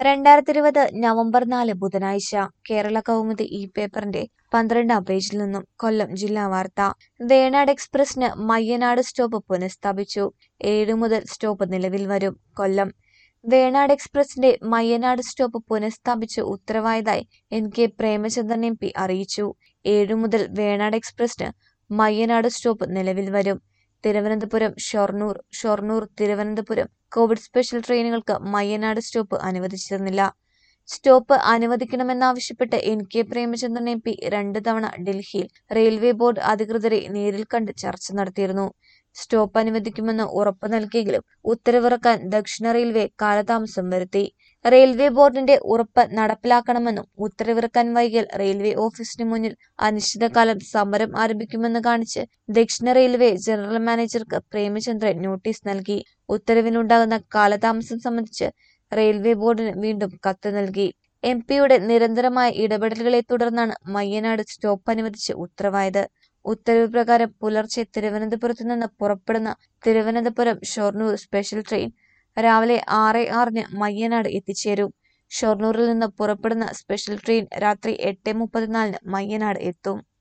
രണ്ടായിരത്തി ഇരുപത് നവംബർ നാല് ബുധനാഴ്ച കേരള കൗമുദി ഈ പേപ്പറിന്റെ പന്ത്രണ്ടാം പേജിൽ നിന്നും കൊല്ലം ജില്ലാ വാർത്ത വേണാട് എക്സ്പ്രസിന് മയ്യനാട് സ്റ്റോപ്പ് പുനഃസ്ഥാപിച്ചു ഏഴു മുതൽ സ്റ്റോപ്പ് നിലവിൽ വരും കൊല്ലം വേണാട് എക്സ്പ്രസിന്റെ മയ്യനാട് സ്റ്റോപ്പ് പുനഃസ്ഥാപിച്ച് ഉത്തരവായതായി N K Premachandran M P അറിയിച്ചു ഏഴു മുതൽ വേണാട് എക്സ്പ്രസിന് മയ്യനാട് സ്റ്റോപ്പ് നിലവിൽ വരും തിരുവനന്തപുരം ഷൊർണൂർ ഷൊർണൂർ തിരുവനന്തപുരം കോവിഡ് സ്പെഷ്യൽ ട്രെയിനുകൾക്ക് മയ്യനാട് സ്റ്റോപ്പ് അനുവദിച്ചിരുന്നില്ല സ്റ്റോപ്പ് അനുവദിക്കണമെന്നാവശ്യപ്പെട്ട് N K Premachandran M P രണ്ട് തവണ ഡൽഹിയിൽ റെയിൽവേ ബോർഡ് അധികൃതരെ നേരിൽ കണ്ട് ചർച്ച നടത്തിയിരുന്നു സ്റ്റോപ്പ് അനുവദിക്കുമെന്ന് ഉറപ്പു നൽകിയെങ്കിലും ഉത്തരവിറക്കാൻ ദക്ഷിണ റെയിൽവേ കാലതാമസം വരുത്തി റെയിൽവേ ബോർഡിന്റെ ഉറപ്പ് നടപ്പിലാക്കണമെന്നും ഉത്തരവിറക്കാൻ വൈകിയാൽ റെയിൽവേ ഓഫീസിന് മുന്നിൽ അനിശ്ചിതകാലം സമരം ആരംഭിക്കുമെന്ന് കാണിച്ച് ദക്ഷിണ റെയിൽവേ ജനറൽ മാനേജർക്ക് പ്രേമചന്ദ്രൻ നോട്ടീസ് നൽകി ഉത്തരവിനുണ്ടാകുന്ന കാലതാമസം സംബന്ധിച്ച് റെയിൽവേ ബോർഡിന് വീണ്ടും കത്ത് നൽകി എം പിയുടെ നിരന്തരമായ ഇടപെടലുകളെ തുടർന്നാണ് മയ്യനാട് സ്റ്റോപ്പ് അനുവദിച്ച് ഉത്തരവായത് ഉത്തരവ് പ്രകാരം പുലർച്ചെ തിരുവനന്തപുരത്ത് നിന്ന് പുറപ്പെടുന്ന തിരുവനന്തപുരം ഷൊർണൂർ സ്പെഷ്യൽ ട്രെയിൻ രാവിലെ ആറ് ആറിന് മയ്യനാട് എത്തിച്ചേരും ഷൊർണൂരിൽ നിന്ന് പുറപ്പെടുന്ന സ്പെഷ്യൽ ട്രെയിൻ രാത്രി എട്ട് മുപ്പത്തിനാലിന് മയ്യനാട് എത്തും